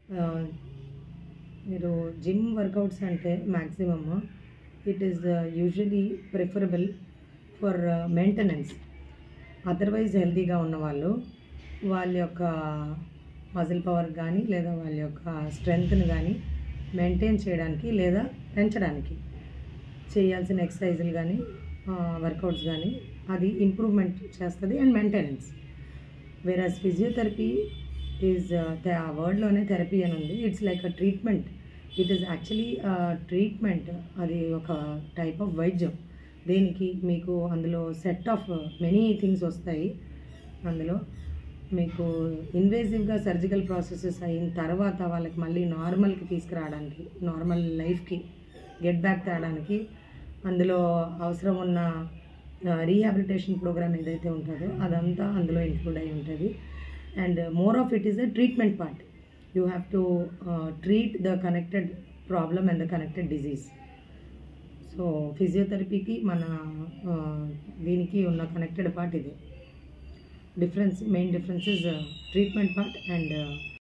మీరు gym workouts అంటే maximum it is usually preferable for maintenance otherwise హెల్తీగా ఉన్నవాళ్ళు వాళ్ళ యొక్క మజిల్ పవర్ కానీ లేదా వాళ్ళ యొక్క స్ట్రెంగ్త్ని కానీ మెయింటైన్ చేయడానికి లేదా పెంచడానికి చేయాల్సిన ఎక్సర్సైజులు కానీ వర్కౌట్స్ కానీ అది ఇంప్రూవ్మెంట్ చేస్తుంది and maintenance versus physiotherapy is ఆ వర్డ్లోనే థెరపీ అని ఉంది it's like a treatment it is actually treatment అది ఒక టైప్ ఆఫ్ వైద్యం దేనికి మీకు అందులో సెట్ ఆఫ్ మెనీ థింగ్స్ వస్తాయి అందులో మీకు ఇన్వేజివ్గా సర్జికల్ ప్రాసెసెస్ అయిన తర్వాత వాళ్ళకి మళ్ళీ నార్మల్కి తీసుకురావడానికి నార్మల్ లైఫ్కి గెట్ బ్యాక్ తేయడానికి అందులో అవసరం ఉన్న రీహాబిలిటేషన్ ప్రోగ్రామ్ ఏదైతే ఉంటుందో అదంతా అందులో ఇంక్లూడ్ అయి ఉంటుంది and more of it is a treatment part you have to treat the connected problem and the connected disease so ఫిజియోథెరపీకి మన దీనికి ఉన్న కనెక్టెడ్ పార్ట్ ఇది difference main difference is treatment part and